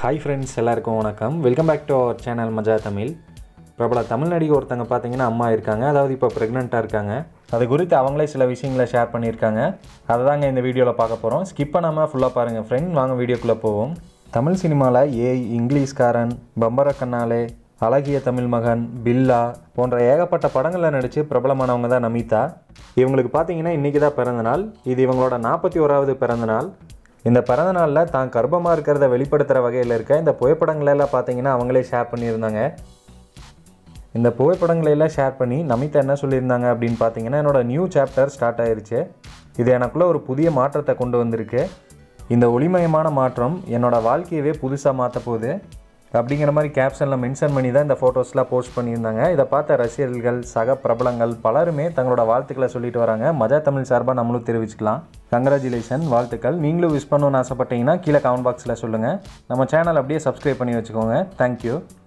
hi friends எல்லாருக்கும் வணக்கம் welcome back to our channel மஜா தமிழ் பிரபல தமிழ் நடிகை ஒருத்தங்க பார்த்தீங்கன்னா அம்மா இருக்காங்க அதாவது இப்போ ப்ரெக்னெண்ட்டாக இருக்காங்க அது குறித்து அவங்களே சில விஷயங்களை ஷேர் பண்ணியிருக்காங்க அதை தாங்க இந்த வீடியோவில் பார்க்க போகிறோம் ஸ்கிப் பண்ணாமல் ஃபுல்லாக பாருங்கள் ஃப்ரெண்ட் வாங்க வீடியோக்குள்ளே போவோம் தமிழ் சினிமாவில் ஏய் இங்கிலீஷ்காரன் பம்பர கண்ணாலே அழகிய தமிழ் மகன் பில்லா போன்ற ஏகப்பட்ட படங்களில் நடித்து பிரபலமானவங்க தான் நமிதா இவங்களுக்கு பார்த்தீங்கன்னா இன்றைக்கி தான் பிறந்தநாள் இது இவங்களோட நாற்பத்தி ஓராவது பிறந்தநாள் இந்த பிறந்த நாளில் தான் கர்ப்பமாக இருக்கிறத வெளிப்படுத்துகிற வகையில் இருக்க இந்த புகைப்படங்களை எல்லாம் பார்த்தீங்கன்னா அவங்களே ஷேர் பண்ணியிருந்தாங்க இந்த புகைப்படங்களை எல்லாம் ஷேர் பண்ணி நமிதா என்ன சொல்லியிருந்தாங்க அப்படின்னு பார்த்தீங்கன்னா என்னோட நியூ சாப்டர் ஸ்டார்ட் ஆயிருச்சு இது எனக்குள்ளே ஒரு புதிய மாற்றத்தை கொண்டு வந்திருக்கு இந்த ஒளிமயமான மாற்றம் என்னோட வாழ்க்கையவே புதுசாக மாற்ற போகுது அப்படிங்கிற மாதிரி கேப்ஷனில் மென்ஷன் பண்ணி தான் இந்த ஃபோட்டோஸ்லாம் போஸ்ட் பண்ணியிருந்தாங்க இதை பார்த்த ரசிகர்கள் சக பிரபலங்கள் பலருமே தங்களோட வாழ்த்துக்களை சொல்லிட்டு வராங்க மஜா தமிழ் சார்பாக நம்மளும் தெரிவிச்சுக்கலாம் கங்க்ராச்சுலேஷன் வாழ்த்துக்கள் நீங்களும் விஷ் பண்ணணும்னு ஆசைப்பட்டீங்கன்னா கீழே கமெண்ட் பாக்ஸில் சொல்லுங்கள் நம்ம சேனல் அப்படியே சப்ஸ்கிரைப் பண்ணி வச்சுக்கோங்க தேங்க்யூ